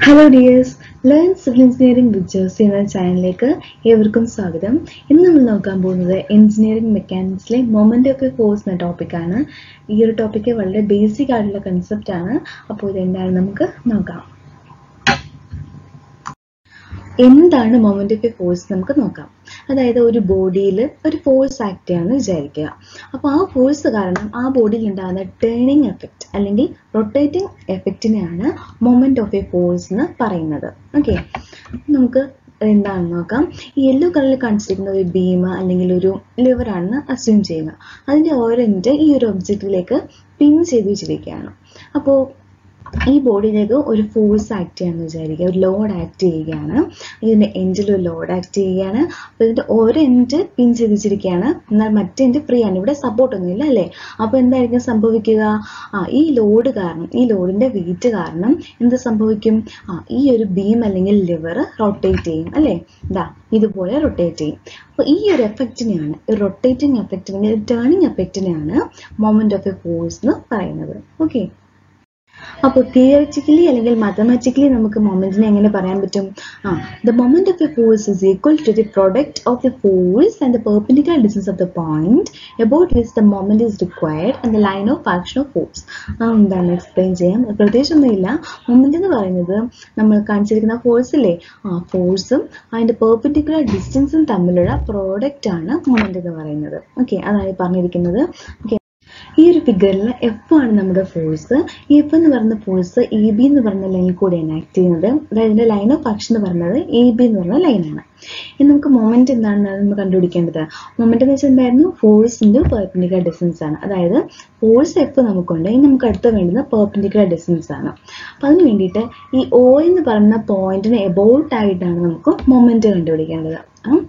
Hello dears learn civil engineering with Jersey എന്ന ചാനലിലേക്ക് ഏവർക്കും സ്വാഗതം ഇന്ന് നമ്മൾ നോക്കാൻ പോകുന്നത് എഞ്ചിനീയറിംഗ് മെക്കാനിക്സിലെ മൊമെന്റ് ഓഫ് എ ഫോഴ്സ് എന്ന ടോപ്പിക്കാണ് ഈ ഒരു ടോപ്പിക്ക് വളരെ ബേസിക് ആയിട്ടുള്ള കൺസെപ്റ്റ് ആണ് അപ്പോൾ ഇതെന്താണ് നമുക്ക് നോക്കാം എന്താണ് മൊമെന്റ് ഓഫ് എ ഫോഴ്സ് നമുക്ക് നോക്കാം അതായത് ഒരു ബോഡിയിൽ ഒരു ഫോഴ്സ് ആക്ട് ചെയ്യാമെന്ന് വിചാരിക്കുക അപ്പോൾ ആ ഫോഴ്സ് കാരണം ആ ബോഡിയിൽ ഉണ്ടാകുന്ന ടേണിംഗ് എഫക്റ്റ് അല്ലെങ്കിൽ റൊട്ടേറ്റിംഗ് എഫക്റ്റിനെയാണ് മൊമെന്റ് ഓഫ് എ ഫോഴ്സ് എന്ന് പറയുന്നത് ഓക്കെ നമുക്ക് എന്താണെന്ന് നോക്കാം ഈ യെല്ലോ കളറിൽ കാണിച്ചിരിക്കുന്ന ഒരു ബീം അല്ലെങ്കിൽ ഒരു ലിവർ ആണെന്ന് അസ്യൂം ചെയ്യുക അതിന്റെ ഓരോ ഈ ഒരു ഒബ്ജക്റ്റിലേക്ക് പിൻ ചെയ്ത് വെച്ചിരിക്കുകയാണ് അപ്പോൾ ഈ ബോഡിയിലേക്ക് ഒരു ഫോഴ്സ് ആക്ട് ചെയ്യാന്ന് വിചാരിക്കുക ഒരു ലോഡ് ആക്ട് ചെയ്യുകയാണ് ഇതിന്റെ എൻഡിൽ ഒരു ലോഡ് ആക്ട് ചെയ്യുകയാണ് അപ്പോൾ ഇതിന്റെ ഒരു എൻഡ് പിൻ ചെയ്ത് വെച്ചിരിക്കുകയാണ് എന്നാൽ മറ്റേ എൻഡ് ഫ്രീ ആണ് ഇവിടെ സപ്പോർട്ട് ഒന്നുമില്ല അല്ലേ അപ്പോൾ എന്തായിരിക്കും സംഭവിക്കുക ആ ഈ ലോഡ് കാരണം ഈ ലോഡിന്റെ വെയിറ്റ് കാരണം എന്ത് സംഭവിക്കും ആ ഈ ഒരു ബീം അല്ലെങ്കിൽ ലിവർ റൊട്ടേറ്റ് ചെയ്യും അല്ലേ ഇതാ ഇതുപോലെ റൊട്ടേറ്റ് ചെയ്യും അപ്പോൾ ഈ ഒരു എഫക്റ്റിനെയാണ് റൊട്ടേറ്റിംഗ് എഫക്റ്റ് അല്ലെങ്കിൽ ടേണിംഗ് എഫക്റ്റിനെയാണ് മൊമെന്റ് ഓഫ് എ ഫോഴ്സ് എന്ന് പറയുന്നത് ഓക്കെ അപ്പോൾ തിയറിറ്റിക്കലി അല്ലെങ്കിൽ മാത്തമാറ്റിക്കലി നമുക്ക് മൊമെന്റിനെ എങ്ങനെ പറയാൻ പറ്റും ആ the moment of a force is equal to the product of the force and the perpendicular distance of the point about which the moment is required and the line of action of force ആ എന്താണ് explain ചെയ്യാം പ്രത്യേകിച്ചൊന്നുമില്ല moment എന്ന് പറയുന്നത് നമ്മൾ കാണിച്ചിരിക്കുന്ന force ഇല്ലേ ആ ഫോഴ്സും അതിന്റെ പെർപെൻഡിക്കുലർ ഡിസ്റ്റൻസും തമ്മിലുള്ള പ്രോഡക്റ്റ് ആണ് മൊമെന്റ് എന്ന് പറയുന്നത് ഓക്കെ അതാണ് ഈ പറഞ്ഞിരിക്കുന്നത് ഓക്കെ ഈ ഒരു ഫിഗറിൽ എഫ് ആണ് നമ്മുടെ ഫോഴ്സ് എഫ് എന്ന് പറയുന്ന ഫോഴ്സ് എ ബി എന്ന് പറയുന്ന ലൈനിൽ കൂടെയാണ് ആക്ട് ചെയ്യുന്നത് അതായത് ഇതിന്റെ ലൈൻ ഓഫ് ആക്ഷൻ എന്ന് പറയുന്നത് എ ബി എന്ന് പറയുന്ന ലൈനാണ് ഇനി നമുക്ക് മൊമെന്റ് എന്താണെന്ന് നമ്മൾ കണ്ടുപിടിക്കേണ്ടത് മൊമെന്റ് എന്ന് വെച്ചാൽ എന്തായിരുന്നു ഫോഴ്സിന്റെ പെർപെൻഡിക്കുലർ ഡിസ്റ്റൻസ് ആണ് അതായത് ഫോഴ്സ് എഫ് നമുക്കുണ്ട് ഇനി നമുക്ക് അടുത്ത വേണ്ടുന്ന പെർപെൻഡിക്കുലർ ഡിസ്റ്റൻസ് ആണ് അപ്പൊ അതിന് വേണ്ടിയിട്ട് ഈ ഒ എന്ന് പറയുന്ന പോയിന്റിന് എബൌട്ട് ആയിട്ടാണ് നമുക്ക് മൊമെന്റ് കണ്ടുപിടിക്കേണ്ടത്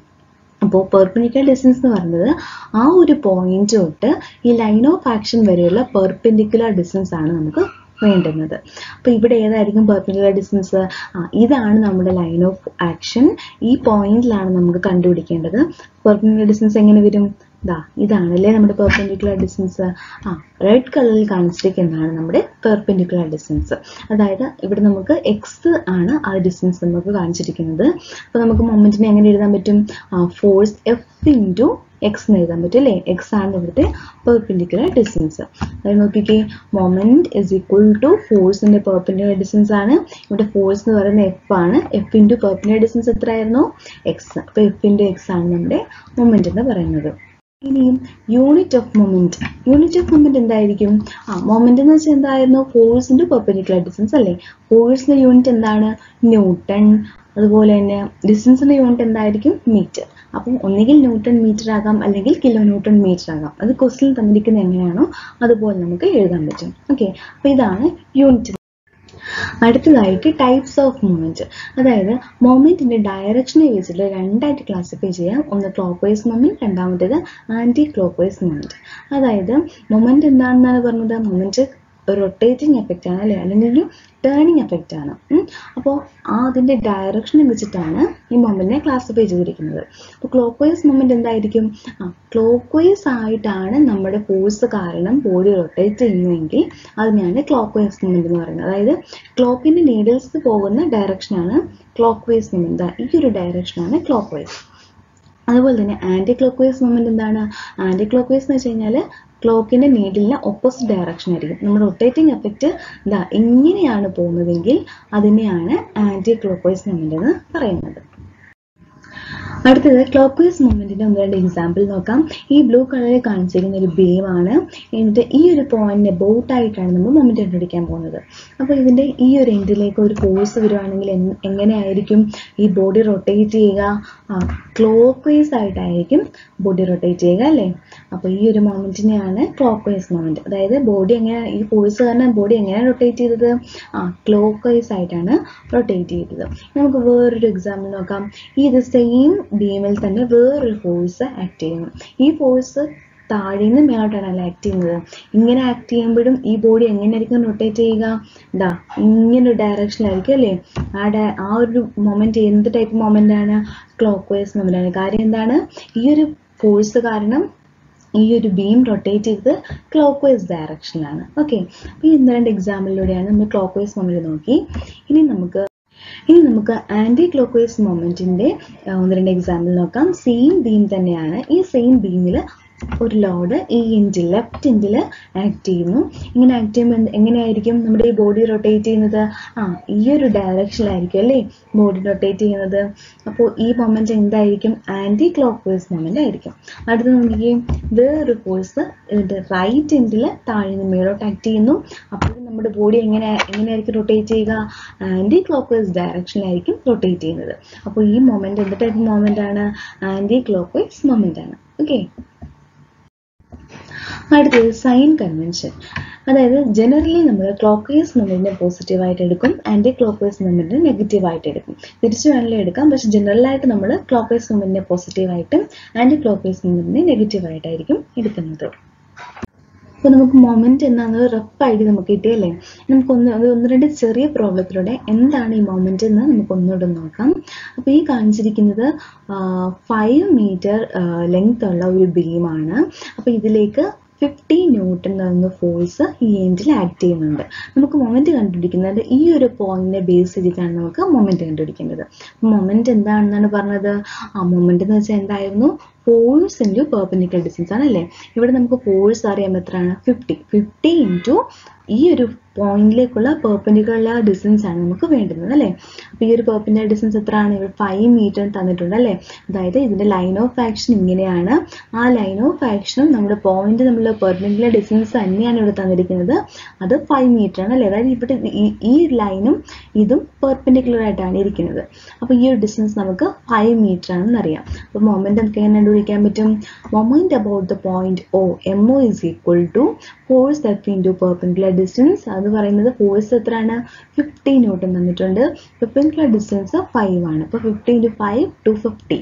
അപ്പോൾ പെർപെൻഡിക്കുലർ ഡിസ്റ്റൻസ് എന്ന് പറയുന്നത് ആ ഒരു പോയിന്റ് തൊട്ട് ഈ ലൈൻ ഓഫ് ആക്ഷൻ വരെയുള്ള പെർപെൻഡിക്കുലർ ഡിസ്റ്റൻസ് ആണ് നമുക്ക് വേണ്ടുന്നത് അപ്പോൾ ഇവിടെ ഏതായിരിക്കും പെർപെൻഡിക്കുലർ ഡിസ്റ്റൻസ് ആ ഇതാണ് നമ്മുടെ ലൈൻ ഓഫ് ആക്ഷൻ ഈ പോയിന്റിലാണ് നമുക്ക് കണ്ടുപിടിക്കേണ്ടത് പെർപെൻഡിക്കുലർ ഡിസ്റ്റൻസ് എങ്ങനെ വരും ദാ ഇതാണല്ലേ നമ്മുടെ പെർപെൻഡിക്കുലർ ഡിസ്റ്റൻസ് ആ റെഡ് കളറിൽ കാണിച്ചിരിക്കുന്നതാണ് നമ്മുടെ പെർപെൻഡിക്കുലർ ഡിസ്റ്റൻസ് അതായത് ഇവിടെ നമുക്ക് എക്സ് ആണ് ആ ഡിസ്റ്റൻസ് നമുക്ക് കാണിച്ചിരിക്കുന്നത് അപ്പോൾ നമുക്ക് മൊമെന്റിനെ എങ്ങനെ എഴുതാൻ പറ്റും ഫോഴ്സ് എഫ് ഇൻറ്റു എക്സ് എന്ന് എഴുതാൻ പറ്റും അല്ലേ എക്സ് ആണ് ഇവിടുത്തെ പെർപെൻഡിക്കുലർ ഡിസ്റ്റൻസ് അതായത് നോക്കിക്കേ മൊമെന്റ് ഇസ് ഈക്വൽ ടു ഫോഴ്സിന്റെ പെർപെൻഡിക്കുലർ ഡിസ്റ്റൻസ് ആണ് ഇവിടെ ഫോഴ്സ് എന്ന് പറയുന്നത് എഫ് ആണ് എഫ് ഇൻറ്റു പെർപെൻഡിക്കുലർ ഡിസ്റ്റൻസ് എത്രയായിരുന്നു എക്സ് അപ്പോൾ എഫ് ഇൻറ്റു എക്സ് ആണ് നമ്മുടെ മൊമെന്റ് എന്ന് പറയുന്നത് ഇനിയും unit of moment unit of moment എന്തായിരിക്കും ആ മൊമെന്റ് എന്ന് വെച്ചാൽ എന്തായിരുന്നു ഫോഴ്സിന്റെ പെർപെൻഡിക്കുലർ ഡിസ്റ്റൻസ് അല്ലേ ഫോഴ്സിന്റെ യൂണിറ്റ് എന്താണ് ന്യൂട്ടൺ അതുപോലെ തന്നെ ഡിസ്റ്റൻസിന്റെ യൂണിറ്റ് എന്തായിരിക്കും മീറ്റർ അപ്പം ഒന്നുകിൽ ന്യൂട്ടൺ മീറ്റർ ആകാം അല്ലെങ്കിൽ കിലോ ന്യൂട്ടൺ മീറ്റർ ആകാം അത് ക്വസ്റ്റിൽ തന്നിരിക്കുന്നത് എങ്ങനെയാണോ അതുപോലെ നമുക്ക് എഴുതാൻ പറ്റും ഓക്കെ അപ്പോൾ ഇതാണ് യൂണിറ്റ് അടുത്തതായിട്ട് ടൈപ്സ് ഓഫ് മൂവ്മെന്റ് അതായത് മൊമെന്റിന്റെ ഡയറക്ഷനെ വെച്ചിട്ട് രണ്ടായിട്ട് ക്ലാസിഫൈ ചെയ്യാം ഒന്ന് ക്ലോക്ക് വൈസ് മൊമെന്റ് രണ്ടാമത്തേത് ആന്റി ക്ലോക്ക് വൈസ് മൊമെന്റ് അതായത് മൊമെന്റ് എന്താണെന്നാണ് പറഞ്ഞത് മൊമെന്റ് റൊട്ടേറ്റിംഗ് എഫക്റ്റ് ആണ് അല്ലെ അല്ലെങ്കിൽ ഒരു ടേണിംഗ് എഫക്റ്റ് ആണ് അപ്പോൾ ആ അതിന്റെ ഡയറക്ഷനെ വെച്ചിട്ടാണ് ഈ മൊമെന്റിനെ ക്ലാസിഫൈ ചെയ്തിരിക്കുന്നത് അപ്പോൾ ക്ലോക്ക് വൈസ് മൊമെന്റ് എന്തായിരിക്കും ആ ക്ലോക്ക് വൈസ് ആയിട്ടാണ് നമ്മുടെ ഫോഴ്സ് കാരണം ബോഡി റൊട്ടേറ്റ് ചെയ്യുന്നതെങ്കിൽ അതിനെയാണ് ക്ലോക്ക് വൈസ് മൊമെന്റ് എന്ന് പറയുന്നത് അതായത് ക്ലോക്കിന്റെ നീഡിൽസ് പോകുന്ന ഡയറക്ഷനാണ് ക്ലോക്ക് വൈസ് മൊമെന്റ് ഈ ഒരു ഡയറക്ഷനാണ് ക്ലോക്ക് വൈസ് അതുപോലെ തന്നെ ആന്റി ക്ലോക്ക് വൈസ് മൊമെന്റ് എന്താണ് ആന്റി ക്ലോക്ക് വൈസ് എന്ന് വെച്ച് കഴിഞ്ഞാൽ ക്ലോക്കിന്റെ നീഡിലിന് ഓപ്പോസിറ്റ് ഡയറക്ഷൻ ആയിരിക്കും നമ്മുടെ റൊട്ടേറ്റിംഗ് എഫക്റ്റ് ഇതാ ഇങ്ങനെയാണ് പോകുന്നതെങ്കിൽ അതിനെയാണ് ആന്റി ക്ലോക്ക് വൈസ് മൊമെന്റ് എന്ന് പറയുന്നത് അടുത്തത് ക്ലോക്ക് വൈസ് മൂവ്മെന്റിന്റെ ഒന്ന് രണ്ട് എക്സാമ്പിൾ നോക്കാം ഈ ബ്ലൂ കളറിൽ കാണിച്ചിരിക്കുന്ന ഒരു ബീം ആണ് എന്നിട്ട് ഈ ഒരു പോയിന്റിനെ ബോട്ട് ആയിട്ടാണ് നമ്മൾ മൊമെന്റ് കണ്ടുപിടിക്കാൻ പോകുന്നത് അപ്പോൾ ഇതിന്റെ ഈ ഒരു എൻഡിലേക്ക് ഒരു ഫോഴ്സ് വരുവാണെങ്കിൽ എങ്ങനെയായിരിക്കും ഈ ബോഡി റൊട്ടേറ്റ് ചെയ്യുക ക്ലോക്ക് വൈസ് ആയിട്ടായിരിക്കും ബോഡി റൊട്ടേറ്റ് ചെയ്യുക അല്ലേ അപ്പോൾ ഈ ഒരു മൊമെന്റിനെയാണ് ക്ലോക്ക് വൈസ് മൊമെന്റ് അതായത് ബോഡി എങ്ങനെ ഈ ഫോഴ്സ് കാരണം ബോഡി എങ്ങനെയാണ് റൊട്ടേറ്റ് ചെയ്തത് ആ ക്ലോക്ക് വൈസ് ആയിട്ടാണ് റൊട്ടേറ്റ് ചെയ്തത് നമുക്ക് വേറൊരു എക്സാമ്പിൾ നോക്കാം ഇത് സെയിം ബീമിൽ തന്നെ വേറൊരു ഫോഴ്സ് ആക്ട് ചെയ്യുന്നു ഈ ഫോഴ്സ് താഴെ നിന്ന് മേലോട്ടാണ് ആക്ട് ചെയ്യുന്നത് ഇങ്ങനെ ആക്ട് ചെയ്യുമ്പോഴും ഈ ബോഡി എങ്ങനെയായിരിക്കും റൊട്ടേറ്റ് ചെയ്യുക ഇതാ ഇങ്ങനെ ഒരു ഡയറക്ഷനിലായിരിക്കും അല്ലേ ആ ഡയ ആ ഒരു മൊമെന്റ് എന്ത് ടൈപ്പ് മൊമെന്റ് ആണ് ക്ലോക്ക് വൈസ് മൊമെന്റ് ആണ് കാര്യം എന്താണ് ഈ ഒരു ഫോഴ്സ് കാരണം ഈ ഒരു ബീം റൊട്ടേറ്റ് ചെയ്ത് ക്ലോക്ക് വൈസ് ഡയറക്ഷനിലാണ് ഓക്കെ അപ്പോൾ ഈ രണ്ട് എക്സാമ്പിളിലൂടെയാണ് നമ്മൾ ക്ലോക്ക് വൈസ് മൊമെന്റ് നോക്കി ഇനി നമുക്ക് ഇനി നമുക്ക് ആൻറ്റി ക്ലോക്ക് വൈസ് മൊമെൻറ്റിൻ്റെ ഒന്ന് രണ്ട് എക്സാമ്പിൾ നോക്കാം സെയിം ബീം തന്നെയാണ് ഈ സെയിം ബീമിൽ ഒരു ലോഡ് ഈ എൻഡിൽ ലെഫ്റ്റ് എൻഡിൽ ആക്ട് ചെയ്യുന്നു ഇങ്ങനെ ആക്ട് ചെയ്യുമ്പോൾ എങ്ങനെയായിരിക്കും നമ്മുടെ ഈ ബോഡി റൊട്ടേറ്റ് ചെയ്യുന്നത് ആ ഈ ഒരു ഡയറക്ഷനിലായിരിക്കും അല്ലേ ബോഡി റൊട്ടേറ്റ് ചെയ്യുന്നത് അപ്പോൾ ഈ മൊമെൻറ്റ് എന്തായിരിക്കും ആൻറ്റി ക്ലോക്ക് വൈസ് മൊമെൻ്റ് ആയിരിക്കും അടുത്ത് നോക്കിയേ വേറൊരു ഫോഴ്സ് ഇതിൻ്റെ റൈറ്റ് എൻഡിൽ താഴെ നിന്ന് മേലോട്ട് ആക്ട് ചെയ്യുന്നു അപ്പോൾ നമ്മുടെ ബോഡി എങ്ങനെ എങ്ങനെയായിരിക്കും റൊട്ടേറ്റ് ചെയ്യുക ആൻറ്റി ക്ലോക്ക് വൈസ് ഡയറക്ഷനിലായിരിക്കും റൊട്ടേറ്റ് ചെയ്യുന്നത് അപ്പോൾ ഈ മൊമെൻറ്റ് എന്ത് ടൈപ്പ് മൊമെൻ്റ് ആണ് ആൻറ്റി ക്ലോക്ക് വൈസ് മൊമെൻ്റ് ആണ് ഓക്കെ അടുത്തത് സൈൻ കൺവെൻഷൻ അതായത് ജനറലി നമ്മൾ ക്ലോക്ക് വൈസ് മൊമെന്റിനെ പോസിറ്റീവ് ആയിട്ട് എടുക്കും ആന്റി ക്ലോക്ക് വൈസ് മൊമെന്റിനെ നെഗറ്റീവ് ആയിട്ട് എടുക്കും തിരിച്ചു വേണമെങ്കിലും എടുക്കാം പക്ഷെ ജനറലായിട്ട് നമ്മൾ ക്ലോക്ക് വൈസ് മൊമെന്റിനെ പോസിറ്റീവ് ആയിട്ടും ആന്റി ക്ലോക്ക് വൈസ് മൊമെന്റിനെ നെഗറ്റീവ് ആയിട്ടായിരിക്കും എടുക്കുന്നത് അപ്പോൾ നമുക്ക് മൊമെന്റ് എന്നാണ് റഫായിട്ട് നമുക്ക് കിട്ടിയല്ലേ നമുക്കൊന്ന് അത് ഒന്ന് രണ്ട് ചെറിയ പ്രോബ്ലത്തിലൂടെ എന്താണ് ഈ മൊമെന്റ് എന്ന് നമുക്ക് ഒന്നുകൂടെ നോക്കാം അപ്പോൾ ഈ കാണിച്ചിരിക്കുന്നത് ഫൈവ് മീറ്റർ ലെങ്ത് ഉള്ള ഒരു ബീമാണ് അപ്പോൾ ഇതിലേക്ക് ഫിഫ്റ്റി ന്യൂട്ടൺ എന്ന ഫോഴ്സ് ഈ എൻഡിൽ ആക്ട് ചെയ്യുന്നുണ്ട് നമുക്ക് മൊമെന്റ് കണ്ടുപിടിക്കുന്നത് ഈ ഒരു പോയിന്റിനെ ബേസ് ചെയ്തിട്ടാണ് നമുക്ക് മൊമെന്റ് കണ്ടുപിടിക്കേണ്ടത് മൊമെന്റ് എന്താണെന്നാണ് പറഞ്ഞത് ആ മൊമെന്റ് എന്ന് വെച്ചാൽ എന്തായിരുന്നു ഫോഴ്സ് ഇൻറ്റു പെർപെൻഡിക്കുലർ ഡിസ്റ്റൻസ് ആണല്ലേ ഇവിടെ നമുക്ക് ഫോഴ്സ് അറിയാൻ എത്രയാണ് ഫിഫ്റ്റി ഫിഫ്റ്റി ഇൻറ്റു ഈ ഒരു പോയിന്റിലേക്കുള്ള പെർപെൻഡിക്കുലർ ഡിസ്റ്റൻസ് ആണ് നമുക്ക് വേണ്ടുന്നത് അല്ലേ അപ്പോൾ ഈ ഒരു പെർപെൻഡിക്കുലർ ഡിസ്റ്റൻസ് എത്രയാണ് ഇവിടെ ഫൈവ് മീറ്റർ തന്നിട്ടുണ്ട് അല്ലേ അതായത് ഇതിന്റെ ലൈൻ ഓഫ് ആക്ഷൻ ഇങ്ങനെയാണ് ആ ലൈൻ ഓഫ് ആക്ഷനും നമ്മുടെ പോയിന്റ് തമ്മിലുള്ള പെർപെൻഡിക്കുലർ ഡിസ്റ്റൻസ് തന്നെയാണ് ഇവിടെ തന്നിരിക്കുന്നത് അത് ഫൈവ് മീറ്റർ ആണ് അല്ലേ അതായത് ഇവിടെ ഈ ലൈനും ഇതും പെർപെൻഡിക്കുലർ ആയിട്ടാണ് ഇരിക്കുന്നത് അപ്പോൾ ഈ ഒരു ഡിസ്റ്റൻസ് നമുക്ക് ഫൈവ് മീറ്റർ ആണെന്ന് അറിയാം അപ്പോൾ മൊമെന്റ് നമുക്ക് എങ്ങനെ കണ്ടുപിടിക്കാൻ പറ്റും moment about the point O M O is equal to force F into perpendicular distance അത് പറയുന്നത് ഫോഴ്സ് എത്രയാണ് ഫിഫ്റ്റി ന്യൂട്ടൺ തന്നിട്ടുണ്ട് പെർപെൻഡിക്കുലർ ഡിസ്റ്റൻസ് ഫൈവ് ആണ് അപ്പോൾ fifty into five two fifty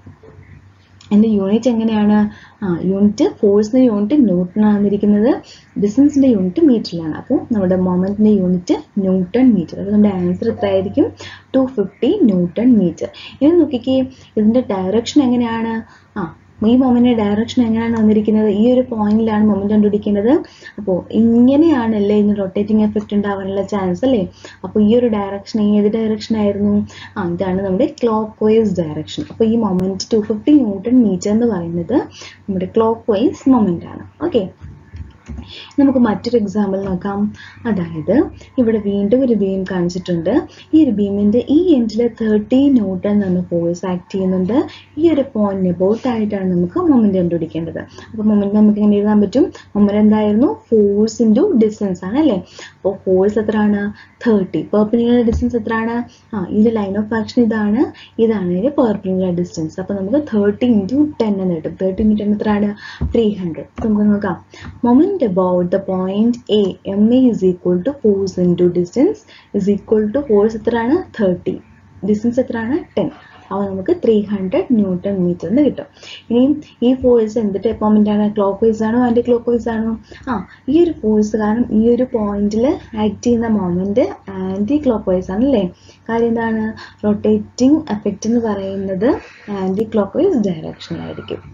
എൻ്റെ യൂണിറ്റ് എങ്ങനെയാണ് ആ യൂണിറ്റ് ഫോഴ്സിൻ്റെ യൂണിറ്റ് ന്യൂട്ടൺ ആണിരിക്കുന്നത് ഡിസ്റ്റൻസിൻ്റെ യൂണിറ്റ് മീറ്ററിലാണ് അപ്പോൾ നമ്മുടെ മൊമെൻറ്റിൻ്റെ യൂണിറ്റ് ന്യൂട്ടൺ മീറ്റർ അപ്പോൾ നമ്മുടെ ആൻസർ എത്രയായിരിക്കും ടു ഫിഫ്റ്റി ന്യൂട്ടൺ മീറ്റർ ഇനി നോക്കിക്കേ ഇതിൻ്റെ ഡയറക്ഷൻ എങ്ങനെയാണ് ആ ഈ മൊമെന്റിന്റെ ഡയറക്ഷൻ എങ്ങനെയാണ് വന്നിരിക്കുന്നത് ഈ ഒരു പോയിന്റിലാണ് മൊമെന്റ് കണ്ടുപിടിക്കുന്നത് അപ്പോൾ ഇങ്ങനെയാണല്ലേ ഇതിന് റൊട്ടേറ്റിംഗ് എഫക്റ്റ് ഉണ്ടാവാനുള്ള ചാൻസ് അല്ലേ അപ്പോൾ ഈ ഒരു ഡയറക്ഷൻ ഏത് ഡയറക്ഷൻ ആയിരുന്നു ആ ഇതാണ് നമ്മുടെ ക്ലോക്ക് വൈസ് ഡയറക്ഷൻ അപ്പോൾ ഈ moment two fifty newton metre എന്ന് പറയുന്നത് നമ്മുടെ ക്ലോക്ക് വൈസ് മൊമെന്റ് ആണ് ഓക്കെ നമുക്ക് മറ്റൊരു എക്സാമ്പിൾ നോക്കാം അതായത് ഇവിടെ വീണ്ടും ഒരു ബീം കാണിച്ചിട്ടുണ്ട് ഈ ഒരു ബീമിന്റെ ഈ എൻഡിൽ തേർട്ടി ന്യൂട്ടൺ എന്ന ഫോഴ്സ് ആക്ട് ചെയ്യുന്നുണ്ട് ഈ ഒരു പോയിന്റ് എബൌട്ട് ആയിട്ടാണ് നമുക്ക് മൊമെന്റ് കണ്ടുപിടിക്കേണ്ടത് അപ്പോൾ മൊമെന്റ് നമുക്ക് എങ്ങനെ എഴുതാൻ പറ്റും മൊമെന്റ് എന്തായിരുന്നു ഫോഴ്സ് ഇൻറ്റു ഡിസ്റ്റൻസ് ആണ് അല്ലേ അപ്പോൾ ഫോഴ്സ് എത്രയാണ് തേർട്ടി പെർപ്പനിക്കുലർ ഡിസ്റ്റൻസ് എത്രയാണ് ആ ഇതിന്റെ ലൈൻ ഓഫ് ആക്ഷൻ ഇതാണ് ഇതാണ് ഇതിന്റെ പെർപ്പനിക്കുലർ ഡിസ്റ്റൻസ് അപ്പോൾ നമുക്ക് തേർട്ടി ഇൻറ്റു ടെൻ എന്ന് കിട്ടും തേർട്ടി ഇൻറ്റു ടെൻ എത്രയാണ് ത്രീ ഹൺഡ്രഡ് നമുക്ക് നോക്കാം moment about the point A ma is equal to force into distance is equal to force എത്രയാണ് തേർട്ടി ഡിസ്റ്റൻസ് എത്രയാണ് ടെൻ അപ്പോൾ നമുക്ക് ത്രീ ഹൺഡ്രഡ് ന്യൂട്ടൺ മീറ്റർ എന്ന് കിട്ടും ഇനിയും ഈ ഫോഴ്സ് എന്ത് ടൈപ്പ് മൊമെന്റ് ആണ് ക്ലോക്ക് വൈസ് ആണോ ആൻറ്റി ക്ലോക്ക് വൈസ് ആണോ ആ ഈ ഒരു ഫോഴ്സ് കാരണം ഈ ഒരു പോയിന്റിൽ ആക്ട് ചെയ്യുന്ന മൊമെന്റ് ആൻറ്റി ക്ലോക്ക് വൈസ് ആണ് അല്ലേ കാര്യം എന്താണ് റൊട്ടേറ്റിംഗ് എഫക്റ്റ് എന്ന് പറയുന്നത് ആൻറ്റി ക്ലോക്ക് വൈസ് ഡയറക്ഷനിലായിരിക്കും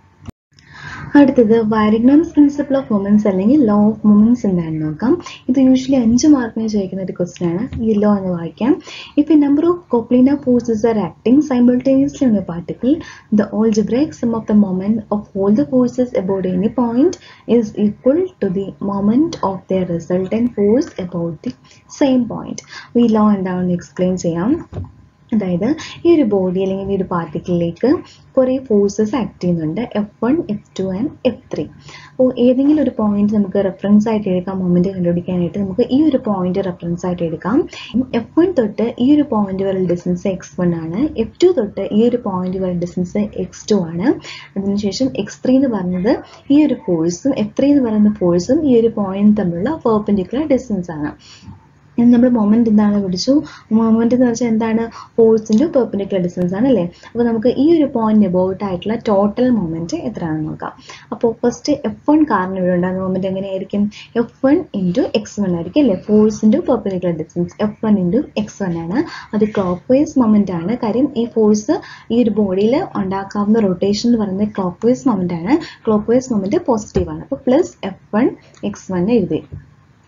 അടുത്തത് വാരിഗ്നംസ് പ്രിൻസിപ്പിൾ ഓഫ് മൊമെന്റ്സ് അല്ലെങ്കിൽ ലോ ഓഫ് മൊമെന്റ്സ് എന്താണെന്ന് നോക്കാം ഇത് യൂഷ്വലി അഞ്ച് മാർക്കിന് ചോദിക്കുന്ന ഒരു ക്വസ്റ്റൻ ആണ് ഈ ലോ എന്ന് വായിക്കാം if a number of coplanar forces are acting simultaneously on a particle the algebraic sum of the moment of all the forces about any point is equal to the moment of their resultant force about the same point ഈ law എന്താണെന്ന് explain ചെയ്യാം അതായത് ഈ ഒരു body അല്ലെങ്കിൽ ഈ ഒരു പാർട്ടിക്കിളിലേക്ക് കുറേ ഫോഴ്സസ് ആക്ട് ചെയ്യുന്നുണ്ട് F one F two and F three അപ്പോൾ ഏതെങ്കിലും ഒരു പോയിന്റ് നമുക്ക് റെഫറൻസ് ആയിട്ട് എടുക്കാം മൊമെന്റ് കണ്ടുപിടിക്കാനായിട്ട് നമുക്ക് ഈ ഒരു പോയിന്റ് റെഫറൻസ് ആയിട്ട് എടുക്കാം എഫ് വൺ തൊട്ട് ഈ ഒരു പോയിന്റ് വരെ ഡിസ്റ്റൻസ് എക്സ് വൺ ആണ് എഫ് ടു തൊട്ട് ഈ ഒരു പോയിന്റ് വരെ ഡിസ്റ്റൻസ് എക്സ് ടു ആണ് അതിനുശേഷം എക്സ് ത്രീ എന്ന് പറഞ്ഞത് ഈ ഒരു ഫോഴ്സും എഫ് ത്രീ എന്ന് പറയുന്ന ഫോഴ്സും ഈ ഒരു പോയിന്റ് തമ്മിലുള്ള പെർപെൻഡിക്കുലർ ഡിസ്റ്റൻസ് ആണ് ഇനി നമ്മൾ മൊമെന്റ് എന്താണ് പിടിച്ചു മൊമെന്റ് എന്ന് വെച്ചാൽ എന്താണ് ഫോഴ്സിന്റെ പെർപെൻഡിക്കുലർ ഡിസ്റ്റൻസ് ആണ് അല്ലേ അപ്പോൾ നമുക്ക് ഈ ഒരു പോയിന്റ് എബൌട്ട് ആയിട്ടുള്ള ടോട്ടൽ മൊമെന്റ് എത്രയാണെന്ന് നോക്കാം അപ്പോൾ ഫസ്റ്റ് എഫ് വൺ കാരണം ഇവിടെ ഉണ്ടാകുന്ന മൊമെന്റ് എങ്ങനെയായിരിക്കും F one into X one ആയിരിക്കും അല്ലേ force into perpendicular distance F one into X one ആണ് അത് ക്ലോക്ക് വൈസ് മൊമെന്റ് ആണ് കാര്യം ഈ ഫോഴ്സ് ഈ ഒരു ബോഡിയിൽ ഉണ്ടാക്കാവുന്ന റൊട്ടേഷൻ എന്ന് പറയുന്നത് ക്ലോക്ക് വൈസ് മൊമെന്റ് ആണ് ക്ലോക്ക് വൈസ് മൊമെന്റ് പോസിറ്റീവ് ആണ് അപ്പോൾ plus F one X one എഴുതി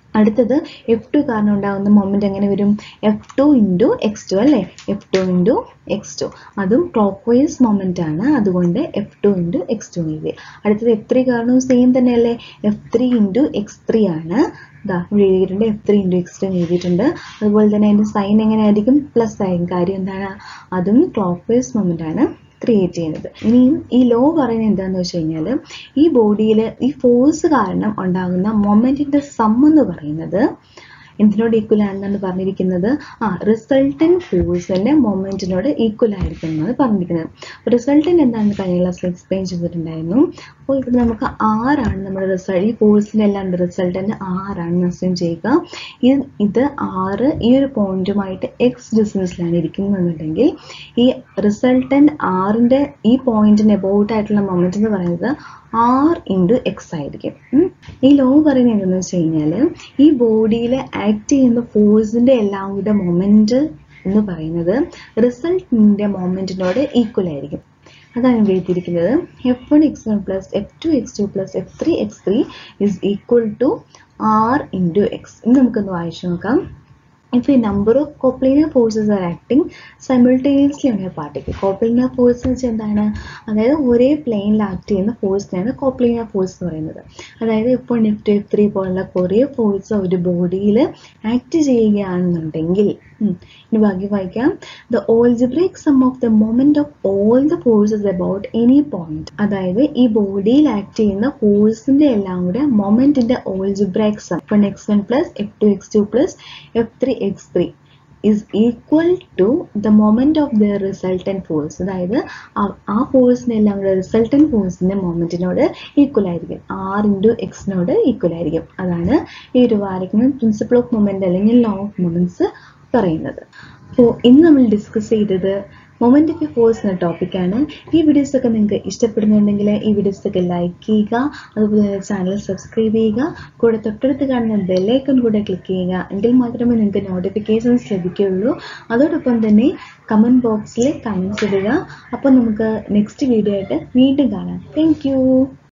അടുത്തത് എഫ് ടു കാരണം ഉണ്ടാകുന്ന മൊമെന്റ് എങ്ങനെ വരും F two into X two അല്ലേ F two into X two അതും ക്ലോക്ക് വൈസ് മൊമെന്റ് ആണ് അതുകൊണ്ട് F two into X two എഴുതി അടുത്തത് എഫ് ത്രീ കാരണവും സെയിം തന്നെയല്ലേ F three into X three ആണ് ഇതാ ഇവിടെ എഴുതിയിട്ടുണ്ട് F three into X to എഴുതിയിട്ടുണ്ട് അതുപോലെ തന്നെ അതിൻ്റെ സൈൻ എങ്ങനെയായിരിക്കും പ്ലസ് ആയിരിക്കും കാര്യം എന്താണ് അതും ക്ലോക്ക് വൈസ് മൊമെന്റ് ആണ് ക്രിയേറ്റ് ചെയ്യുന്നത് ഇനിയും ഈ ലോ പറയുന്നത് എന്താണെന്ന് വെച്ച് കഴിഞ്ഞാൽ ഈ ബോഡിയിൽ ഈ ഫോഴ്സ് കാരണം ഉണ്ടാകുന്ന മൊമെന്റിന്റെ സം എന്ന് പറയുന്നത് എന്തിനോട് ഈക്വൽ ആണെന്നാണ് പറഞ്ഞിരിക്കുന്നത് ആ റിസൾട്ടന്റ് ഫോഴ്സിന്റെ മൊമെന്റിനോട് ഈക്വൽ ആയിരിക്കും എന്നാണ് പറഞ്ഞിരിക്കുന്നത് റിസൾട്ടന്റ് എന്താണെന്ന് കഴിഞ്ഞ ക്ലാസ്സിൽ എക്സ്പ്ലെയിൻ ചെയ്തിട്ടുണ്ടായിരുന്നു അപ്പോൾ ഇവിടെ നമുക്ക് ആറാണ് നമ്മുടെ റിസൾട്ട് ഈ ഫോഴ്സിന്റെ എല്ലാം റിസൾട്ടന്റ് ആറാണെന്ന് അസ്യൂം ചെയ്യുക ഇത് ഇത് ആറ് ഈ ഒരു പോയിന്റുമായിട്ട് എക്സ് ഡിസ്റ്റൻസിലാണ് ഇരിക്കുന്നതെന്നുണ്ടെങ്കിൽ ഈ റിസൾട്ടന്റ് ആറിന്റെ ഈ പോയിന്റിന് എബൌട്ട് ആയിട്ടുള്ള മൊമെന്റ് എന്ന് പറയുന്നത് ആർ ഇൻറ്റു എക്സ് ആയിരിക്കും ഉം. ഈ ലോ പറയുന്നത് എന്താണെന്ന് വെച്ച് കഴിഞ്ഞാൽ ഈ ബോഡിയിൽ ആക്ട് ചെയ്യുന്ന ഫോഴ്സിന്റെ എല്ലാം കൂടെ മൊമെന്റ് എന്ന് പറയുന്നത് റിസൾട്ടിന്റെ മൊമെന്റിനോട് ഈക്വൽ ആയിരിക്കും അതാണ് ഇവിടെ എഴുതിയിരിക്കുന്നത് F one X one plus F two x two plus F three x three is equal to R into x ഇനി നമുക്കൊന്ന് വായിച്ചു നോക്കാം if a number of coplanar forces are acting simultaneously on a particle coplanar force എന്ന് വെച്ചാൽ എന്താണ് അതായത് ഒരേ പ്ലെയിനിൽ ആക്ട് ചെയ്യുന്ന ഫോഴ്സിനെയാണ് കോപ്ലിനാർ ഫോഴ്സ് എന്ന് പറയുന്നത് അതായത് ഇപ്പോൾ നെഫ്റ്റ് എഫ് ത്രീ പോലുള്ള കുറേ ഫോഴ്സ് ഒരു ബോഡിയിൽ ആക്ട് ചെയ്യുകയാണെന്നുണ്ടെങ്കിൽ ഉം, ഇനി ബാക്കി വായിക്കാം the algebraic sum of the moment of all the forces about any point അതായത് ഈ ബോഡിയിൽ ആക്ട് ചെയ്യുന്ന ഫോഴ്സിന്റെ എല്ലാം കൂടെ മൊമെന്റിന്റെ ഓൾജിബ്രിക് സം ഇപ്പം x one plus F two x two plus F three x three is equal to the moment of the resultant force അതായത് ആ- ആ ഫോഴ്സിനെ എല്ലാം കൂടെ റിസൾട്ടന്റ് ഫോഴ്സിന്റെ മൊമെന്റിനോട് ഈക്വൽ ആയിരിക്കും ആർ ഇൻറ്റു എക്സിനോട് ഈക്വൽ ആയിരിക്കും അതാണ് ഈ ഒരു വാരക്കുന്ന പ്രിൻസിപ്പിൾ ഓഫ് മൊമെന്റ് അല്ലെങ്കിൽ ലോ ഓഫ് മൊമെന്റ്സ് പറയുന്നത് അപ്പോൾ ഇന്ന് നമ്മൾ ഡിസ്കസ് ചെയ്തത് മൊമെന്റ് ഓഫ് ഫോഴ്സ് എന്ന ടോപ്പിക്കാണ് ഈ വീഡിയോസ് ഒക്കെ നിങ്ങൾക്ക് ഇഷ്ടപ്പെടുന്നുണ്ടെങ്കിൽ ഈ വീഡിയോസ് ഒക്കെ ലൈക്ക് ചെയ്യുക അതുപോലെ തന്നെ ചാനൽ സബ്സ്ക്രൈബ് ചെയ്യുക കൂടെ തൊട്ടടുത്ത് കാണുന്ന ബെല്ലൈക്കൺ കൂടെ ക്ലിക്ക് ചെയ്യുക എങ്കിൽ മാത്രമേ നിങ്ങൾക്ക് നോട്ടിഫിക്കേഷൻസ് ലഭിക്കുകയുള്ളൂ അതോടൊപ്പം തന്നെ കമൻറ്റ് ബോക്സിൽ കമൻറ്റ്സ് ഇടുക അപ്പോൾ നമുക്ക് നെക്സ്റ്റ് വീഡിയോ ആയിട്ട് വീണ്ടും കാണാം താങ്ക്